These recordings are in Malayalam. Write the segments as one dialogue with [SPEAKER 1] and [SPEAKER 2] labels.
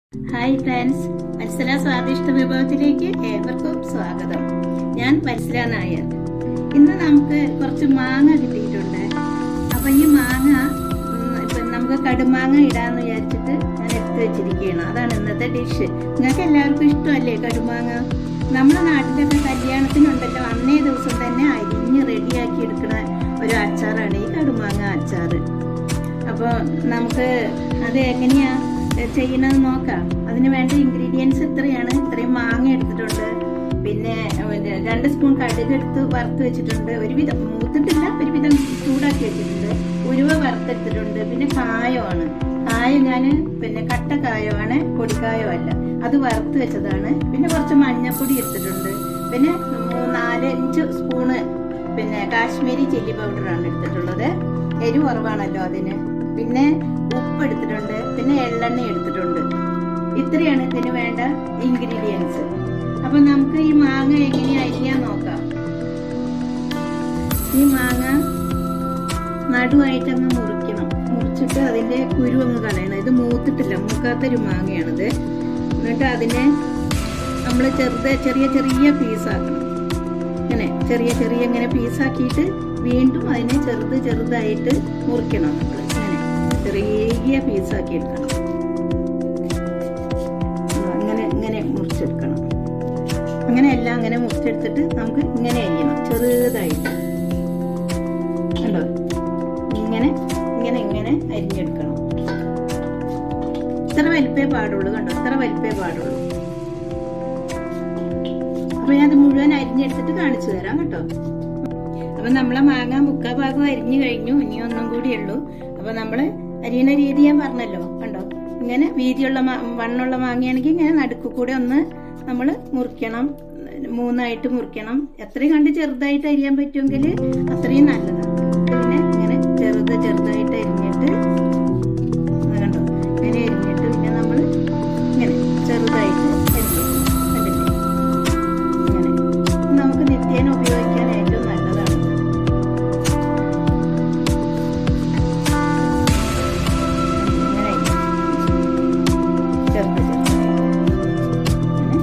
[SPEAKER 1] ഹായ് ഫ്രണ്ട്സ് മത്സര സ്വാദിഷ്ട വിഭവത്തിലേക്ക് ഏവർക്കും സ്വാഗതം ഞാൻ മത്സര നായർ ഇന്ന് നമുക്ക് കുറച്ച് മാങ്ങ കിട്ടിയിട്ടുണ്ട് അപ്പൊ ഈ മാങ്ങ ഉം, ഇപ്പൊ നമുക്ക് കടുമാങ്ങ ഇടാന്ന് വിചാരിച്ചിട്ട് ഞാൻ എടുത്തു വെച്ചിരിക്കുകയാണ് അതാണ് ഇന്നത്തെ ഡിഷ് നിങ്ങൾക്ക് എല്ലാവർക്കും ഇഷ്ടമല്ലേ കടുമാങ്ങ നമ്മുടെ നാട്ടിലൊക്കെ കല്യാണത്തിനുണ്ടല്ലോ അന്നേ ദിവസം തന്നെ അരിഞ്ഞ് റെഡിയാക്കി എടുക്കുന്ന ഒരു അച്ചാറാണ് ഈ കടുമാങ്ങ അച്ചാറ് അപ്പോൾ നമുക്ക് അത് എങ്ങനെയാ ചെയ്യണമെന്ന് നോക്കാം അതിന് വേണ്ട ഇൻഗ്രീഡിയൻസ് ഇത്രയാണ് ഇത്രയും മാങ്ങ എടുത്തിട്ടുണ്ട് പിന്നെ ഒരു രണ്ട് സ്പൂൺ കടുക് എടുത്ത് വറുത്ത് വെച്ചിട്ടുണ്ട് ഒരുവിധം മൂത്തിട്ടില്ല ഒരുവിധം ചൂടാക്കി വെച്ചിട്ടുണ്ട് ഉരുവ വറുത്തെടുത്തിട്ടുണ്ട് പിന്നെ കായമാണ് കായം ഞാൻ പിന്നെ കട്ട കായമാണ് പൊടിക്കായോ അല്ല അത് വറുത്ത് വെച്ചതാണ് പിന്നെ കുറച്ച് മഞ്ഞപ്പൊടി എടുത്തിട്ടുണ്ട് പിന്നെ മൂന്ന് നാല് അഞ്ച് സ്പൂണ് പിന്നെ കാശ്മീരി ചില്ലി പൗഡറാണ് എടുത്തിട്ടുള്ളത് എരിവ് കുറവാണല്ലോ അതിന് പിന്നെ ഉപ്പ് എടുത്തിട്ടുണ്ട് പിന്നെ എള്ളെണ്ണ എടുത്തിട്ടുണ്ട് ഇത്രയാണ് ഇതിന് വേണ്ട ഇൻഗ്രീഡിയൻസ് അപ്പൊ നമുക്ക് ഈ മാങ്ങ എങ്ങനെയാ അരിയാൻ നോക്കാം ഈ മാങ്ങ നടുവായിട്ട് അങ്ങ് മുറിക്കണം മുറിച്ചിട്ട് അതിന്റെ കുരു അങ്ങ് കളയണം ഇത് മൂത്തിട്ടില്ല മൂക്കാത്തൊരു മാങ്ങയാണിത് എന്നിട്ട് അതിനെ നമ്മൾ ചെറുത് ചെറിയ ചെറിയ പീസാക്കണം ഇങ്ങനെ ചെറിയ ചെറിയ ഇങ്ങനെ പീസാക്കിയിട്ട് വീണ്ടും അതിനെ ചെറുത് ചെറുതായിട്ട് മുറിക്കണം നമ്മൾ ഇങ്ങനെ ചെറിയ പീസാക്കി എടുക്കണം അങ്ങനെ ഇങ്ങനെ മുറിച്ചെടുക്കണം അങ്ങനെ എല്ലാം അങ്ങനെ മുറിച്ചെടുത്തിട്ട് നമുക്ക് ഇങ്ങനെ അരിയണം ചെറുതായിട്ട് കണ്ടോ ഇങ്ങനെ ഇങ്ങനെ ഇങ്ങനെ അരിഞ്ഞെടുക്കണം ഇത്ര വലിപ്പേ പാടുള്ളൂ കണ്ടോ ഇത്ര വലിപ്പേ പാടുള്ളൂ അപ്പൊ ഞാൻ അത് മുഴുവൻ അരിഞ്ഞെടുത്തിട്ട് കാണിച്ചു തരാം കേട്ടോ അപ്പൊ നമ്മളെ മാങ്ങ മുക്കാ ഭാഗം അരിഞ്ഞു കഴിഞ്ഞു ഇനി ഒന്നും കൂടി ഉള്ളൂ അപ്പൊ നമ്മള് അരിയണ രീതി ഞാൻ പറഞ്ഞല്ലോ കണ്ടോ ഇങ്ങനെ വീതിയുള്ള മാ- വണ്ണുള്ള മാങ്ങയാണെങ്കിൽ ഇങ്ങനെ നടുക്ക് കൂടെ ഒന്ന് നമ്മൾ മുറിക്കണം മൂന്നായിട്ട് മുറിക്കണം എത്രയും കണ്ട് ചെറുതായിട്ട് അരിയാൻ പറ്റുമെങ്കിൽ അത്രയും നല്ലതാണ് പിന്നെ ഇങ്ങനെ ചെറുത് ചെറുതായിട്ട് അരിഞ്ഞിട്ട് അത് കണ്ടോ ഇങ്ങനെ അരിഞ്ഞിട്ട് പിന്നെ നമ്മൾ ഇങ്ങനെ ചെറുതായിട്ട് അരിഞ്ഞു കണ്ടില്ലേ ഇങ്ങനെ നമുക്ക് നിത്യേന ഉപയോഗിക്കാൻ ഏറ്റവും നല്ലതാണ് ഇങ്ങനെ ചെറുത് ചെറുത് ഇങ്ങനെ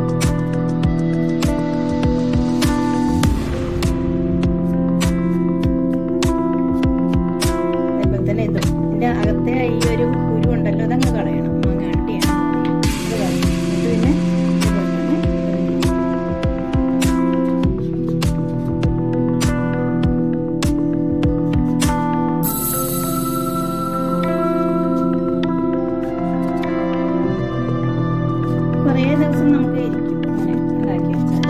[SPEAKER 1] അതേപോലെ തന്നെ ഇതും ഇതിന്റെ അകത്തെ ഈ ഒരു കുരു ഉണ്ടല്ലോ അതങ്ങ് കളയണം മാങ്ങ അട്ടിയാണ് അത് കളയണം എന്നിട്ട് പിന്നെ ഇതുപോലെ തന്നെ ഇത് കുറേ ദിവസം നമുക്ക് ഇരിക്കും ഇങ്ങനെ ഉണ്ടാക്കി വെച്ചാൽ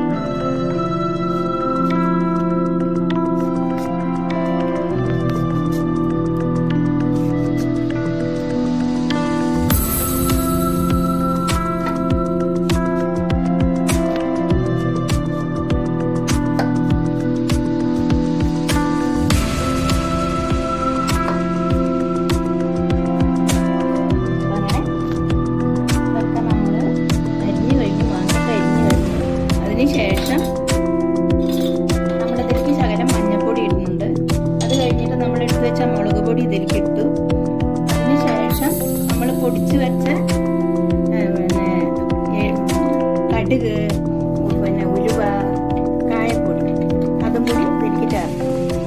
[SPEAKER 1] അങ്ങനെ ഇതൊക്കെ നമ്മൾ അരിഞ്ഞു കഴിഞ്ഞു മാങ്ങയൊക്കെ അരിഞ്ഞു കഴിഞ്ഞു അതിന് ശേഷം നമ്മളിതിലേക്ക് ശകലം മഞ്ഞപ്പൊടി ഇടുന്നുണ്ട് അത് കഴിഞ്ഞിട്ട് നമ്മൾ എടുത്ത് വെച്ച മുളക് പൊടി ഇതിലേക്ക് ഇട്ടു അതിന് ശേഷം നമ്മൾ പൊടിച്ച് വെച്ച ആ, പിന്നെ ഏ, കടുക് പിന്നെ ഉലുവ കായപ്പൊടി അതും കൂടി ഇതിലേക്ക് ചേർക്കും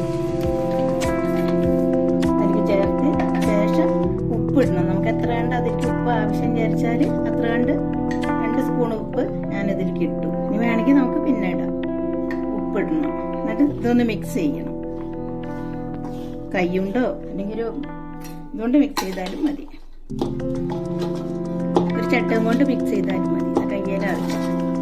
[SPEAKER 1] അതിലേക്ക് ചേർത്ത് ശേഷം ഉപ്പ് ഇടണം നമുക്ക് എത്ര കണ്ട് അതിലേക്ക് ഉപ്പ് ആവശ്യം വിചാരിച്ചാൽ അത്ര കണ്ട് രണ്ട് സ്പൂൺ ഉപ്പ് ഞാൻ ഇതിലേക്ക് ഇട്ടു ഇനി വേണമെങ്കിൽ നമുക്ക് പിന്നെ ഇടാം ഉപ്പ് ഇടണം എന്നിട്ട് ഇതൊന്ന് മിക്സ് ചെയ്യണം കൈയുണ്ടോ അല്ലെങ്കിൽ ഒരു ഇതുകൊണ്ട് മിക്സ് ചെയ്താലും മതി ഒരു ചട്ടം കൊണ്ട് മിക്സ് ചെയ്താലും മതി കയ്യേല ആവശ്യം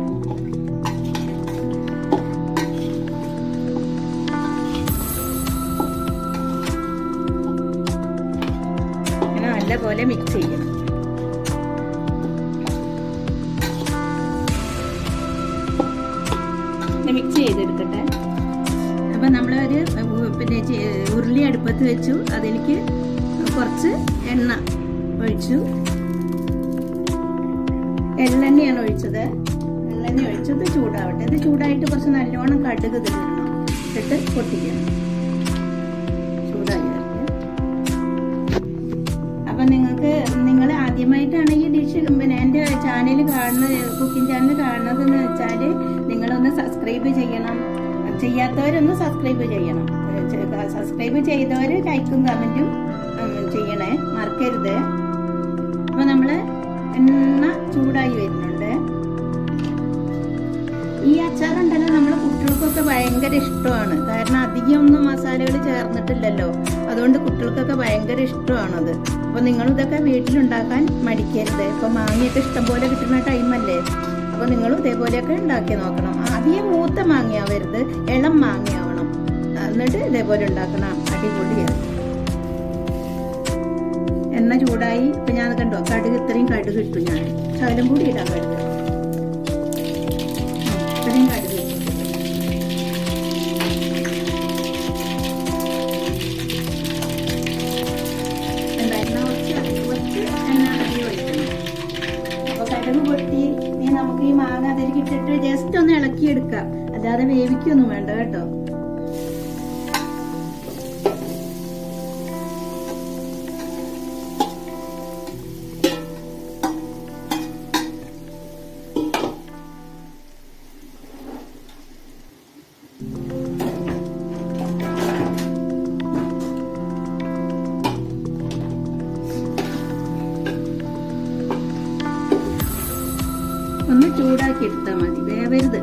[SPEAKER 1] ഇങ്ങനെ നല്ല പോലെ മിക്സ് ചെയ്യണം മിക്സ് ചെയ്തെടുക്കട്ടെ അപ്പൊ നമ്മളൊരു ഉ- പിന്നെ ചെ- ഉരുളി അടുപ്പത്ത് വെച്ചു അതിലേക്ക് കുറച്ച് എണ്ണ ഒഴിച്ചു എള്ളെണ്ണയാണ് ഒഴിച്ചത് എള്ളെണ്ണ ഒഴിച്ചത് ചൂടാവട്ടെ ഇത് ചൂടായിട്ട് കുറച്ച് നല്ലോണം കടുക് തിരണം ഇട്ടിട്ട് പൊട്ടിക്കണം ചൂടായി വരട്ടെ അപ്പൊ നിങ്ങൾക്ക് നിങ്ങൾ ആദ്യമായിട്ടാണ് ഈ ഡിഷ് ഡിഷ് പിന്നെ എൻ്റെ ചാനൽ കാണുന്ന കുക്കിംഗ് ചാനൽ കാണുന്നതെന്ന് വെച്ചാൽ നിങ്ങളൊന്ന് സബ്സ്ക്രൈബ് ചെയ്യണം ചെയ്യാത്തവരൊന്ന് സബ്സ്ക്രൈബ് ചെയ്യണം സബ്സ്ക്രൈബ് ചെയ്തവർ ലൈക്കും കമൻറ്റും ചെയ്യണേ മറക്കരുത് അപ്പോൾ നമ്മൾ എണ്ണ ചൂടായി വരുന്നുണ്ട് ഈ അച്ചാറുണ്ടല്ലോ നമ്മളെ കുട്ടികൾക്കൊക്കെ ഭയങ്കര ഇഷ്ടമാണ് കാരണം അധികം ഒന്നും മസാലകൾ ചേർന്നിട്ടില്ലല്ലോ അതുകൊണ്ട് കുട്ടികൾക്കൊക്കെ ഭയങ്കര ഇഷ്ടമാണത് അപ്പൊ നിങ്ങൾ ഇതൊക്കെ വീട്ടിലുണ്ടാക്കാൻ മടിക്കരുത് ഇപ്പൊ മാങ്ങയൊക്കെ ഇഷ്ടം പോലെ കിട്ടുന്ന ടൈമല്ലേ അപ്പൊ നിങ്ങൾ ഇതേപോലെയൊക്കെ ഉണ്ടാക്കി നോക്കണം ആദ്യം മൂത്ത മാങ്ങയാവരുത് ഇളം മാങ്ങയാവണം എന്നിട്ട് ഇതേപോലെ ഉണ്ടാക്കണം അടിപൊളിയാണ് എണ്ണ ചൂടായി ഇപ്പൊ ഞാൻ കണ്ടോ കടുക് ഇത്രയും കടുക് ഇട്ടു ഞാൻ ശകലം കൂടി ഇടാൻ പറ്റും ഇത്രയും കടുക് ഇട്ടു. എന്താ, എണ്ണ കുറച്ച് കുറച്ച് എണ്ണ അധികം ഒഴിക്കണം അപ്പൊ കടുക് പൊട്ടി ഇനി നമുക്ക് ഈ മാങ്ങ അതിലേക്ക് ഇട്ടിട്ട് ജസ്റ്റ് ഒന്ന് ഇളക്കിയെടുക്കാം അല്ലാതെ വേവിക്കൊന്നും വേണ്ട കേട്ടോ ഒന്ന് ചൂടാക്കി എടുത്താൽ മതി വേവരുത്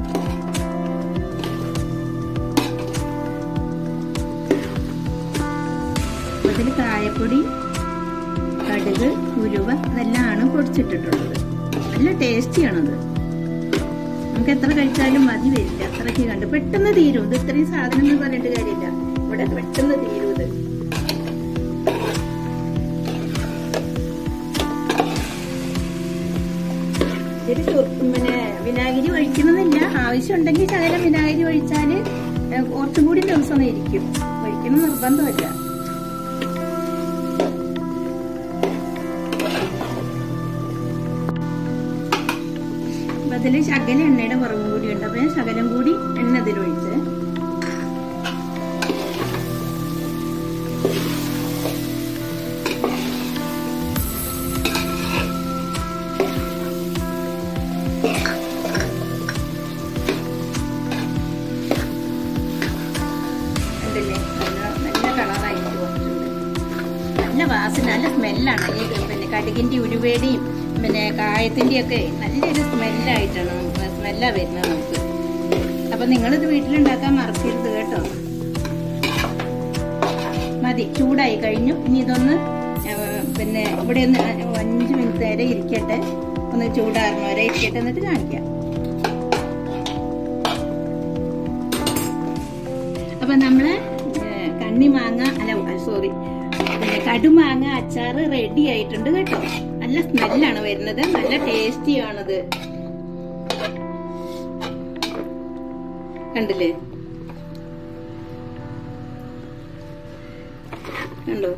[SPEAKER 1] അതിൽ കായപ്പൊടി കടുക് ഉലുവ ഇതെല്ലാമാണ് പൊടിച്ചിട്ടിട്ടുള്ളത് നല്ല ടേസ്റ്റിയാണത് നമുക്ക് എത്ര കഴിച്ചാലും മതി വരില്ല അത്രയ്ക്ക് കണ്ട് പെട്ടെന്ന് തീരും ഇത് ഇത്രയും സാധനം എന്ന് പറഞ്ഞിട്ട് കാര്യമില്ല ഇവിടെ പെട്ടെന്ന് തീരും ഇത് ഇതിൽ പിന്നെ വിനാഗിരി ഒഴിക്കണമെന്നില്ല ആവശ്യമുണ്ടെങ്കിൽ ശകലം വിനാഗിരി ഒഴിച്ചാൽ കുറച്ചും കൂടി ദിവസം ഇരിക്കും ഒഴിക്കണം നിർബന്ധമില്ല അപ്പൊ അതില് ശകലം എണ്ണയുടെ കുറവും കൂടി ഉണ്ട് അപ്പൊ ഞാൻ ശകലം കൂടി എണ്ണ ഇതിലൊഴിച്ച് കണ്ടില്ലേ നല്ല നല്ല കളറായിട്ട് വന്നിട്ടുണ്ട് നല്ല വാസന നല്ല സ്മെല്ലാണ് ഈ പിന്നെ കടുകിന്റെ ഉരുവേടിയും പിന്നെ കായത്തിന്റെ ഒക്കെ നല്ലൊരു സ്മെല്ലായിട്ടാണ് സ്മെല്ലാ വരുന്നത് നമുക്ക് അപ്പൊ നിങ്ങളിത് വീട്ടിലുണ്ടാക്കാൻ മറക്കരുത് കേട്ടോ മതി ചൂടായി കഴിഞ്ഞു ഇനി ഇതൊന്ന് ആ, പിന്നെ ഇവിടെ ഒന്ന് അഞ്ച് മിനിറ്റ് നേരെ ഇരിക്കട്ടെ ഒന്ന് ചൂടാറുന്ന വരെ ഇരിക്കട്ടെ എന്നിട്ട് കാണിക്കാം അപ്പൊ നമ്മള് ഏ, കണ്ണിമാങ്ങ അല്ല സോറി പിന്നെ കടുമാങ്ങ അച്ചാറ് റെഡി ആയിട്ടുണ്ട് കേട്ടോ നല്ല സ്മെല്ലാണ് വരുന്നത് നല്ല ടേസ്റ്റിയാണത് കണ്ടില്ലേ കണ്ടോ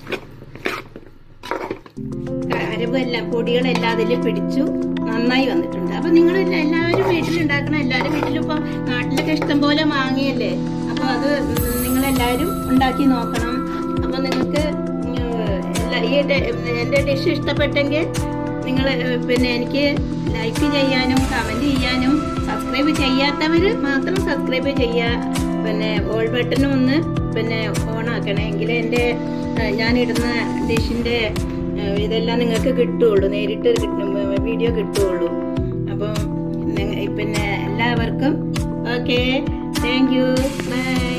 [SPEAKER 1] അരവെല്ലാം പൊടികളെല്ലാം അതിൽ പിടിച്ചു നന്നായി വന്നിട്ടുണ്ട് അപ്പൊ നിങ്ങൾ എല്ലാവരും വീട്ടിലുണ്ടാക്കണം എല്ലാവരും വീട്ടിലും ഇപ്പം നാട്ടിലൊക്കെ ഇഷ്ടം പോലെ മാങ്ങിയല്ലേ അപ്പൊ അത് നിങ്ങൾ എല്ലാവരും ഉണ്ടാക്കി നോക്കണം അപ്പൊ നിങ്ങൾക്ക് എല്ലാ- ഈ ഡെ- എന്റെ ഡിഷ് ഇഷ്ടപ്പെട്ടെങ്കിൽ നിങ്ങൾ പിന്നെ എനിക്ക് ലൈക്ക് ചെയ്യാനും കമന്റ് ചെയ്യാനും സബ്സ്ക്രൈബ് ചെയ്യാത്തവർ മാത്രം സബ്സ്ക്രൈബ് ചെയ്യുക പിന്നെ ഓൾ ബട്ടനും ഒന്ന് പിന്നെ ഓൺ ആക്കണേ എങ്കിലേ എൻ്റെ ഞാനിടുന്ന ഡിഷിൻ്റെ ഇതെല്ലാം നിങ്ങൾക്ക് കിട്ടുള്ളൂ നേരിട്ട് കിട്ടും വീഡിയോ കിട്ടുള്ളൂ അപ്പം നിങ്ങ- പിന്നെ എല്ലാവർക്കും ഓക്കെ താങ്ക് യു ബൈ